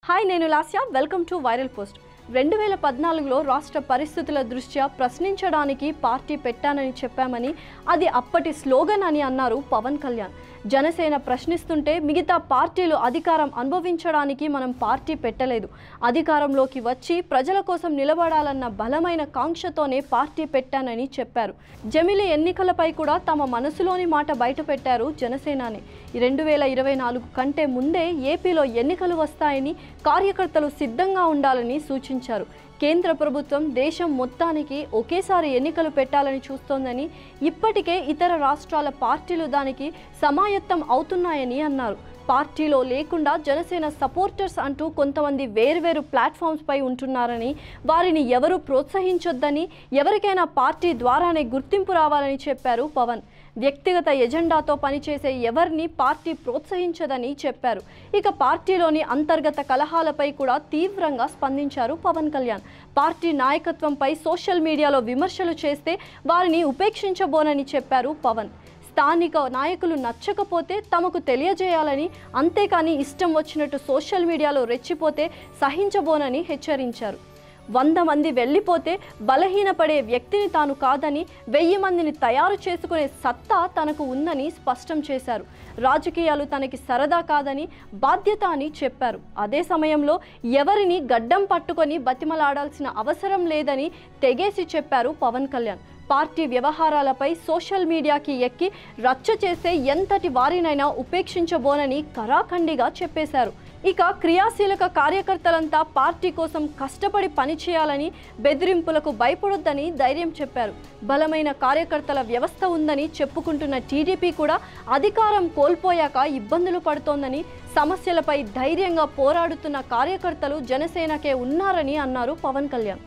hi నేను Lasya welcome to viral post రెండు వేల పద్నాలుగులో రాష్ట్ర పరిస్థితుల దృష్ట్యా ప్రశ్నించడానికి పార్టీ పెట్టానని చెప్పామని అది అప్పటి స్లోగన్ అని అన్నారు పవన్ కళ్యాణ్ జనసేన ప్రశ్నిస్తుంటే మిగతా పార్టీలు అధికారం అనుభవించడానికి మనం పార్టీ పెట్టలేదు అధికారంలోకి వచ్చి ప్రజల కోసం నిలబడాలన్న బలమైన కాంక్షతోనే పార్టీ పెట్టానని చెప్పారు జమిలి ఎన్నికలపై కూడా తమ మనసులోని మాట బయటపెట్టారు జనసేనాని రెండు వేల ఇరవై నాలుగు కంటే ముందే ఏపీలో ఎన్నికలు వస్తాయని కార్యకర్తలు సిద్ధంగా ఉండాలని సూచించారు కేంద్ర ప్రభుత్వం దేశం మొత్తానికి ఒకేసారి ఎన్నికలు పెట్టాలని చూస్తోందని ఇప్పటికే ఇతర రాష్ట్రాల పార్టీలు దానికి సమాయత్తం అవుతున్నాయని అన్నారు పార్టీలో లేకుండా జనసేన సపోర్టర్స్ అంటూ కొంతమంది వేర్వేరు ప్లాట్ఫామ్స్ పై ఉంటున్నారని వారిని ఎవరు ప్రోత్సహించొద్దని ఎవరికైనా పార్టీ ద్వారానే గుర్తింపు రావాలని చెప్పారు పవన్ వ్యక్తిగత ఎజెండాతో పనిచేసే ఎవరిని పార్టీ ప్రోత్సహించదని చెప్పారు ఇక పార్టీలోని అంతర్గత కలహాలపై కూడా తీవ్రంగా స్పందించారు పవన్ కళ్యాణ్ పార్టీ నాయకత్వంపై సోషల్ మీడియాలో విమర్శలు చేస్తే వారిని ఉపేక్షించబోనని చెప్పారు పవన్ స్థానిక నాయకులు నచ్చకపోతే తమకు తెలియజేయాలని అంతేకాని ఇష్టం వచ్చినట్టు సోషల్ మీడియాలో రెచ్చిపోతే సహించబోనని హెచ్చరించారు వంద మంది వెళ్ళిపోతే బలహీనపడే వ్యక్తిని తాను కాదని వెయ్యి మందిని తయారు చేసుకునే సత్తా తనకు ఉందని స్పష్టం చేశారు రాజకీయాలు తనకి సరదా కాదని బాధ్యత అని చెప్పారు అదే సమయంలో ఎవరిని గడ్డం పట్టుకొని బతిమలాడాల్సిన అవసరం లేదని తెగేసి చెప్పారు పవన్ కళ్యాణ్ పార్టీ వ్యవహారాలపై సోషల్ మీడియాకి ఎక్కి రచ్చ చేసే ఎంతటి వారినైనా ఉపేక్షించబోనని కరాఖండిగా చెప్పేశారు ఇక క్రియాశీలక కార్యకర్తలంతా పార్టీ కోసం కష్టపడి పనిచేయాలని బెదిరింపులకు భయపడొద్దని ధైర్యం చెప్పారు బలమైన కార్యకర్తల వ్యవస్థ ఉందని చెప్పుకుంటున్న టీడీపీ కూడా అధికారం కోల్పోయాక ఇబ్బందులు పడుతోందని సమస్యలపై ధైర్యంగా పోరాడుతున్న కార్యకర్తలు జనసేనకే ఉన్నారని అన్నారు పవన్ కళ్యాణ్